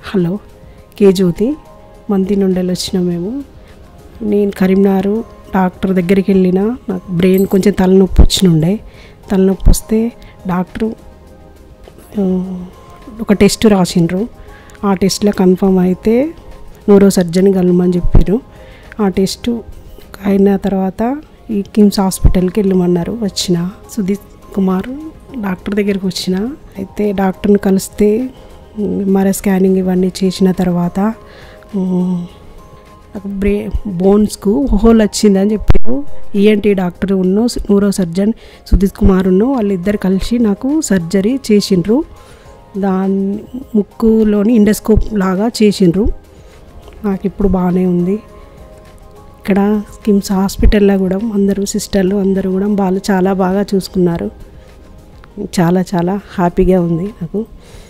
hello కే జ్యోతి మంది నుండి వచ్చినాం మేము నేను కరీంనగర్ డాక్టర్ దగ్గరికి వెళ్ళిన నాకు బ్రెయిన్ కొంచెం తలనొప్పి వచ్చినుండే తలనొప్పి వస్తే డాక్టరు ఆ, ఒక టెస్ట్ రాసిండ్రు ఆ టెస్ట్లో కన్ఫర్మ్ అయితే న్యూరో సర్జన్ కలమని చెప్పారు ఆ టెస్ట్ అయిన తర్వాత ఈ కిమ్స్ హాస్పిటల్కి వెళ్ళమన్నారు వచ్చిన సుదీప్ కుమార్ డాక్టర్ దగ్గరికి వచ్చిన అయితే డాక్టర్ని కలిస్తే ఎంఆర్ఐ స్కానింగ్ ఇవన్నీ చేసిన తర్వాత ఉమ్, నాకు బ్రే బోన్స్కు హోల్ వచ్చిందని చెప్పారు ఈఎన్టీ డాక్టర్ ఉన్ను న్యూరో సర్జన్ సుదీప్ కుమార్ ఉన్ను వాళ్ళిద్దరు కలిసి నాకు సర్జరీ చేసిండ్రు దాని ముక్కులోని ఇండోస్కోప్ లాగా చేసిండ్రు నాకు ఇప్పుడు బాగానే ఉంది ఇక్కడ కిమ్స్ హాస్పిటల్లో కూడా అందరూ సిస్టర్లు అందరూ కూడా వాళ్ళు చాలా బాగా చూసుకున్నారు చాలా చాలా హ్యాపీగా ఉంది నాకు